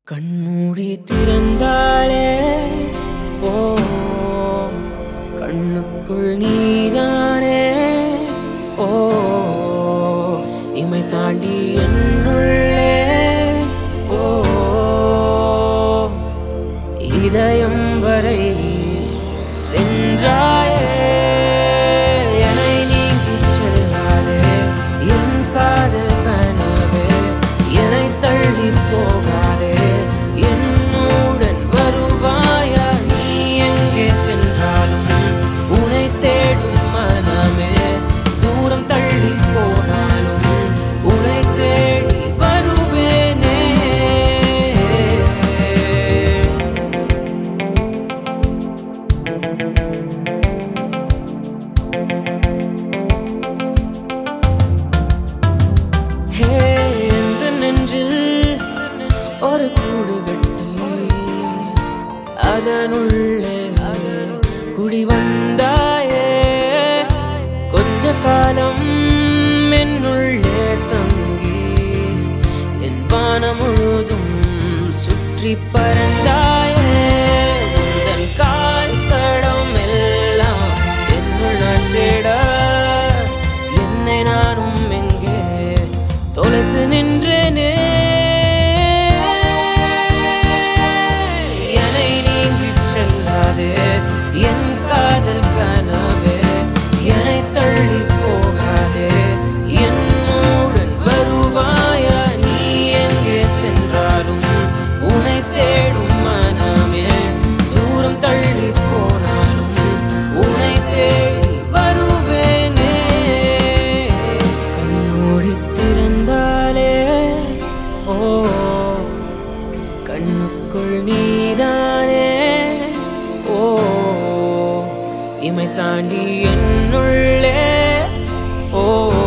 கண்மூடி திறந்தாலே ஓ கண்ணுக்குள் நீதானே ஓ இமை தாண்டி என்னுள்ளே ஓ இதயம் வரை சென்றாயே என்னை நீங்கிச் செல்லாதே என் காதல் கனவே என்னை தள்ளி போகாதே என்னுடன் வருவாயா நீ எங்கே சென்றாலும் உன்னை தேடும் மனமே தூரம் தள்ளி போனாலும் உன்னை தேடி வருவேனே ஹே எந்த நெஞ்சில் ஒரு கூடு கட்டி அதனுள்ளே குடி வந்தாயே கொஞ்ச காலம் என்னுள்ளே தங்கி என் வானம் முழுதும் சுற்றி பறந்தாயே உந்தன் கால் தடம் எல்லாம் என்னுள் நான் தேட என்னை நானும் எங்கே தொலைத்து நின்றேனே என்னை நீங்கிச் செல்லாதே என் காதல் கனவே என்னை தள்ளி போகாதே என்னுடன் வருவாயா நீ எங்கே சென்றாலும் உன்னை தேடும் மனமே தூரம் தள்ளி போனாலும் உன்னை தேடி வருவேனே கண்ணூடி திறந்தாலே ஓ கண்ணுக்குள் நீதானே ஓ இமை தாண்டி என்னுள்ளே ஓ